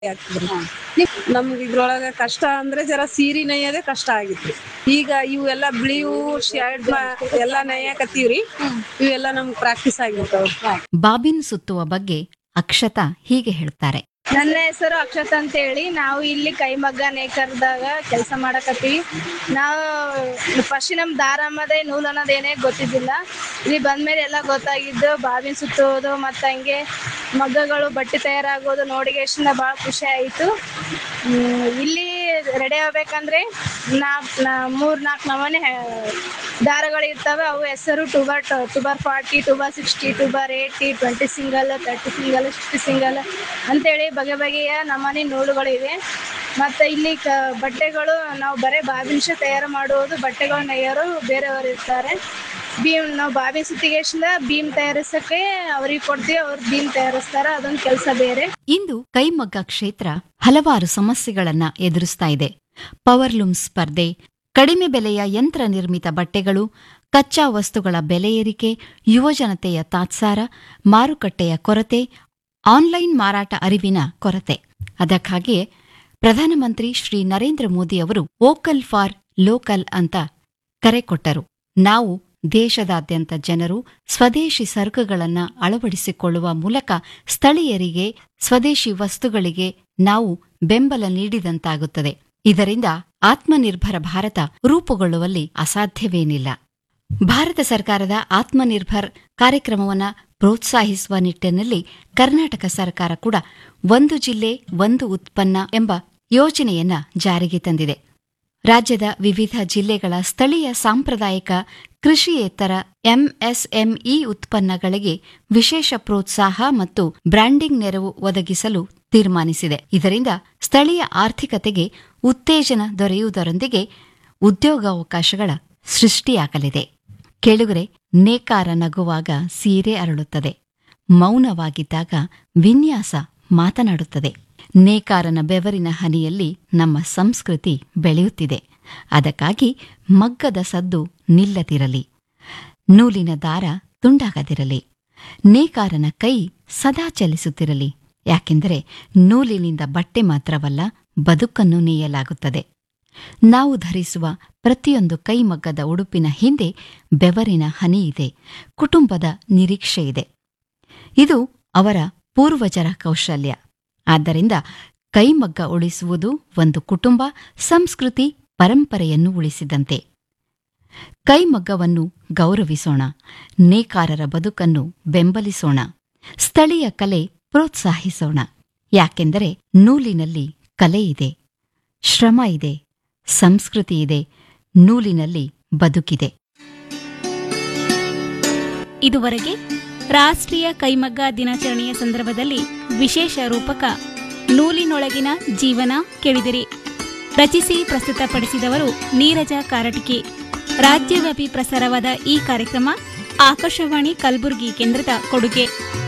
ಆಗ್ತದ್ರಿ ನಮ್ಗೆ ಇದ್ರೊಳಗ ಕಷ್ಟ ಅಂದ್ರೆ ಜರ ಸೀರಿ ನೇಯೋದೇ ಕಷ್ಟ ಆಗಿತ್ರಿ ಈಗ ಇವೆಲ್ಲ ಬಿಳಿವು ಶರ್ಟ್ ಎಲ್ಲಾ ನೇಯಕತ್ತೀವ್ರಿ ಇವೆಲ್ಲ ನಮ್ಗ್ ಪ್ರಾಕ್ಟೀಸ್ ಆಗಿರ್ತಾವ್ರಿ ಬಾಬಿನ್ ಸುತ್ತುವ ಬಗ್ಗೆ ಅಕ್ಷತಾ ಹೀಗೆ ಹೇಳ್ತಾರೆ ನನ್ನ ಹೆಸರು ಅಕ್ಷತ್ ಅಂತ ಹೇಳಿ ನಾವು ಇಲ್ಲಿ ಕೈಮಗ್ಗ ನೇಕರ್ದಾಗ ಕೆಲಸ ಮಾಡಕತ್ತೀವಿ ನಾವು ಫಸ್ಟ್ ನಮ್ ದಾರ ಅನ್ನೋದೇ ನೂಲ್ ಅನ್ನೋದು ಏನೇ ಗೊತ್ತಿದ್ದಿಲ್ಲ ಇಲ್ಲಿ ಬಂದ್ಮೇಲೆ ಎಲ್ಲ ಗೊತ್ತಾಗಿದ್ದು ಬಾವಿನ ಸುತ್ತೋದು ಮತ್ತು ಹಂಗೆ ಮಗ್ಗಗಳು ಬಟ್ಟೆ ತಯಾರಾಗೋದು ನೋಡಿಗೆಷ್ಟಿಂದ ಭಾಳ ಖುಷಿ ಆಯಿತು ಇಲ್ಲಿ ರೆಡಿ ಆಗ್ಬೇಕಂದ್ರೆ ನಾಲ್ಕು ನಾ ಮೂರು ನಾಲ್ಕು ನಮೂನೆ ಹೆ- ದಾರಗಳು ಇರ್ತವೆ ಅವು ಹೆಸರು two by two by forty two by sixty two by eighty twenty single thirty single sixty single ಅಂತೇಳಿ ಬಗೆ ಬಗೆಯ ನಮೂನೆ ನೂಲುಗಳಿವೆ ಮತ್ತು ಇಲ್ಲಿ ಕ ಬಟ್ಟೆಗಳು ನಾವು ಬರೀ ಬಾಬಿನ್ಶ ತಯಾರು ಮಾಡುವುದು ಬಟ್ಟೆಗಳು ನೇಯರು ಬೇರೆಯವರು ಇರ್ತಾರೆ ಬೀಮ್ ನಾವು ಬಾಬಿನ್ ಸುತ್ತಿಗೆಷ್ಟಿಂದ ಬೀಮ್ ತಯಾರಿಸೋಕ್ಕೆ ಅವ್ರಿಗೆ ಕೊಡ್ತೀವಿ ಅವ್ರು ಬೀಮ್ ತಯಾರಿಸ್ತಾರೆ ಅದೊಂದು ಕೆಲಸ ಬೇರೆ ಇಂದು ಕೈಮಗ್ಗ ಕ್ಷೇತ್ರ ಹಲವಾರು ಸಮಸ್ಯೆಗಳನ್ನ ಎದುರಿಸ್ತಾ ಇದೆ ಪವರ್ಲೂಮ್ ಸ್ಪರ್ಧೆ ಕಡಿಮೆ ಬೆಲೆಯ ಯಂತ್ರ ನಿರ್ಮಿತ ಬಟ್ಟೆಗಳು ಕಚ್ಚಾ ವಸ್ತುಗಳ ಬೆಲೆ ಏರಿಕೆ ಯುವಜನತೆಯ ತಾತ್ಸಾರ ಮಾರುಕಟ್ಟೆಯ ಕೊರತೆ ಆನ್ಲೈನ್ ಮಾರಾಟ ಅರಿವಿನ ಕೊರತೆ ಅದಕ್ಕಾಗಿಯೇ ಪ್ರಧಾನಮಂತ್ರಿ ಶ್ರೀ ನರೇಂದ್ರ ಮೋದಿ ಅವರು ವೋಕಲ್ ಫಾರ್ ಲೋಕಲ್ ಅಂತ ಕರೆ ಕೊಟ್ಟರು ನಾವು ದೇಶದಾದ್ಯಂತ ಜನರು ಸ್ವದೇಶಿ ಸರಕುಗಳನ್ನ ಅಳವಡಿಸಿಕೊಳ್ಳುವ ಮೂಲಕ ಸ್ಥಳೀಯರಿಗೆ ಸ್ವದೇಶಿ ವಸ್ತುಗಳಿಗೆ ನಾವು ಬೆಂಬಲ ನೀಡಿದಂತಾಗುತ್ತದೆ ಇದರಿಂದ ಆತ್ಮನಿರ್ಭರ ಭಾರತ ರೂಪುಗೊಳ್ಳುವಲ್ಲಿ ಅಸಾಧ್ಯವೇನಿಲ್ಲ ಭಾರತ ಸರ್ಕಾರದ ಆತ್ಮನಿರ್ಭರ್ ಕಾರ್ಯಕ್ರಮವನ್ನ ಪ್ರೋತ್ಸಾಹಿಸುವ ನಿಟ್ಟಿನಲ್ಲಿ ಕರ್ನಾಟಕ ಸರ್ಕಾರ ಕೂಡ ಒಂದು ಜಿಲ್ಲೆ ಒಂದು ಉತ್ಪನ್ನ ಎಂಬ ಯೋಜನೆಯನ್ನ ಜಾರಿಗೆ ತಂದಿದೆ ರಾಜ್ಯದ ವಿವಿಧ ಜಿಲ್ಲೆಗಳ ಸ್ಥಳೀಯ ಸಾಂಪ್ರದಾಯಿಕ ಕೃಷಿಯೇತರ ಎಂಎಸ್ಎಂಇ ಉತ್ಪನ್ನಗಳಿಗೆ ವಿಶೇಷ ಪ್ರೋತ್ಸಾಹ ಮತ್ತು ಬ್ರ್ಯಾಂಡಿಂಗ್ ನೆರವು ಒದಗಿಸಲು ತೀರ್ಮಾನಿಸಿದೆ ಇದರಿಂದ ಸ್ಥಳೀಯ ಆರ್ಥಿಕತೆಗೆ ಉತ್ತೇಜನ ದೊರೆಯುವುದರೊಂದಿಗೆ ಉದ್ಯೋಗಾವಕಾಶಗಳ ಸೃಷ್ಟಿಯಾಗಲಿದೆ ಕೆಳುಗರೆ ನೇಕಾರ ನಗುವಾಗ ಸೀರೆ ಅರಳುತ್ತದೆ ಮೌನವಾಗಿದ್ದಾಗ ವಿನ್ಯಾಸ ಮಾತನಾಡುತ್ತದೆ ನೇಕಾರನ ಬೆವರಿನ ಹನಿಯಲ್ಲಿ ನಮ್ಮ ಸಂಸ್ಕೃತಿ ಬೆಳೆಯುತ್ತಿದೆ ಅದಕ್ಕಾಗಿ ಮಗ್ಗದ ಸದ್ದು ನಿಲ್ಲದಿರಲಿ ನೂಲಿನ ದಾರ ತುಂಡಾಗದಿರಲಿ ನೇಕಾರನ ಕೈ ಸದಾ ಚಲಿಸುತ್ತಿರಲಿ ಯಾಕೆಂದರೆ ನೂಲಿನಿಂದ ಬಟ್ಟೆ ಮಾತ್ರವಲ್ಲ ಬದುಕನ್ನು ನೇಯಲಾಗುತ್ತದೆ ನಾವು ಧರಿಸುವ ಪ್ರತಿಯೊಂದು ಕೈಮಗ್ಗದ ಉಡುಪಿನ ಹಿಂದೆ ಬೆವರಿನ ಹನಿ ಇದೆ ಕುಟುಂಬದ ನಿರೀಕ್ಷೆ ಇದೆ ಇದು ಅವರ ಪೂರ್ವಜರ ಕೌಶಲ್ಯ ಆದ್ದರಿಂದ ಕೈಮಗ್ಗ ಉಳಿಸುವುದು ಒಂದು ಕುಟುಂಬ ಸಂಸ್ಕೃತಿ ಪರಂಪರೆಯನ್ನು ಉಳಿಸಿದಂತೆ ಕೈಮಗ್ಗವನ್ನು ಗೌರವಿಸೋಣ ನೇಕಾರರ ಬದುಕನ್ನು ಬೆಂಬಲಿಸೋಣ ಸ್ಥಳೀಯ ಕಲೆ ಪ್ರೋತ್ಸಾಹಿಸೋಣ ಯಾಕೆಂದರೆ ನೂಲಿನಲ್ಲಿ ಕಲೆ ಇದೆ ಶ್ರಮ ಇದೆ ಸಂಸ್ಕೃತಿ ಇದೆ ನೂಲಿನಲ್ಲಿ ಬದುಕಿದೆ ಇದುವರೆಗೆ ರಾಷ್ಟ್ರೀಯ ಕೈಮಗ್ಗ ದಿನಾಚರಣೆಯ ಸಂದರ್ಭದಲ್ಲಿ ವಿಶೇಷ ರೂಪಕ ನೂಲಿನೊಳಗಿನ ಜೀವನ ಕೇಳಿದಿರಿ ರಚಿಸಿ ಪ್ರಸ್ತುತಪಡಿಸಿದವರು ನೀರಜ ಕಾರಟಕಿ ರಾಜ್ಯವ್ಯಾಪಿ ಪ್ರಸಾರವಾದ ಈ ಕಾರ್ಯಕ್ರಮ ಆಕಾಶವಾಣಿ ಕಲಬುರಗಿ ಕೇಂದ್ರದ ಕೊಡುಗೆ